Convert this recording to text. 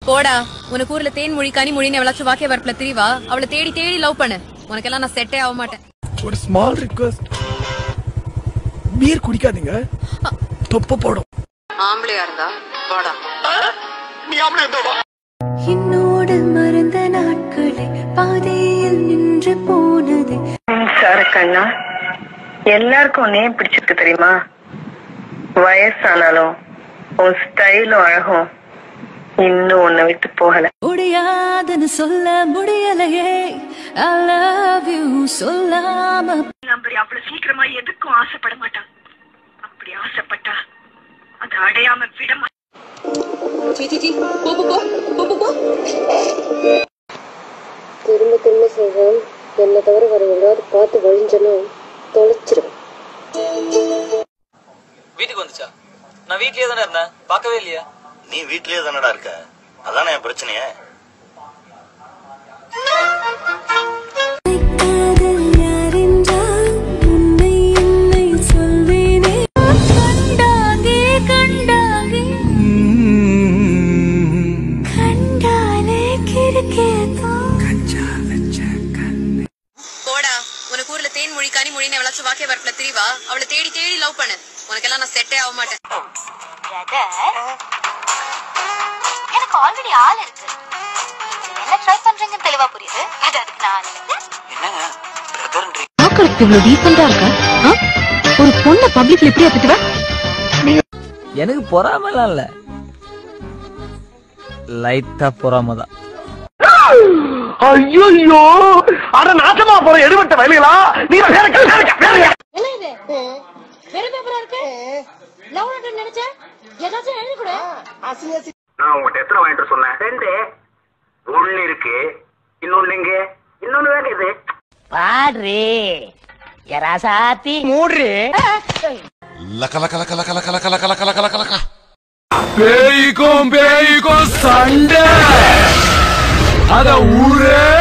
போடா உனக்கு ஊர்ல தேன் மொழி கனி மொழின்னு எவ்வளவு வாக்கிய வரப்புல திரிவா அவளை தேடி தேடி லவ் பண்ணு உனக்கெல்லாம் நான் செட்டே ஆக மாட்டேன் ஒரு ஸ்மால் ரிக்வஸ்ட் பீர் குடிக்காதீங்க தொப்ப போடும் ஆம்பளையா இருந்தா போடா என்னோடு மறந்த நாட்களே பாதையில் நின்று போனது சரக்கண்ணா எல்லாருக்கும் உன்னையே பிடிச்சிருக்கு தெரியுமா வயசானாலும் உன் ஸ்டைலும் அழகும் இன்னும் உன்னை விட்டு போகல முடியாதுன்னு சொல்ல முடியலையே I love you சொல்லாம நம்பர் அவ்வளவு சீக்கிரமா எதுக்கும் ஆசைப்பட மாட்டான் அப்படி ஆசைப்பட்டா அதை அடையாம விட மாட்டான் திரும்ப திரும்ப சொல்றேன் என்னை தவிர வேற எங்காவது பார்த்து வழிஞ்சனா தொலைச்சிருவேன் வீட்டுக்கு வந்துச்சா நான் வீட்லயே தானே இருந்தேன் பார்க்கவே இல்லையா நீ வீட்லயே தானடா இருக்க அதானே என் பிரச்சனையே காதல் யாரென்றால் உன்னை என்னை சொல்வேனே கண்டாங்கே கண்டாங்கே கண்டாலே கிறுக்கேதான் போடா உனக்கு ஊர்ல தேன் மொழி கனி மொழின்னு எவ்வளவு வாக்கிய வரப்புல திரிவா அவளை தேடி தேடி லவ் பண்ணு உனக்கெல்லாம் நான் செட்டே ஆக மாட்டேன் எனக்கு ஆல்ரெடி ஆள் இருக்கு நீங்க என்ன ட்ரை பண்றீங்கன்னு தெளிவா புரியுது அது அதுக்கு நான் இல்ல. என்னங்க பிரதர்ன்றீங்க பாக்குறதுக்கு இவ்வளவு டீசெண்டா இருக்க ஆ? ஒரு பொண்ண பப்ளிக்ல எப்படியா திட்டுவ எனக்கு பொறாமலாம் இல்ல லைட்டா பொறாம தான் ஐயோ அட நாசமா போற எடுபட்ட வயலுகளா நீ வேற வேற வேற நான் உங்ககிட்ட எத்தனை வாங்கிட்டு சொன்னேன் ரெண்டு ஒண்ணு இருக்கு இன்னொன்னு எங்க இன்னொன்னு வேற இது பேய்க்கும் பேய்க்கும் சண்டை அத ஊரே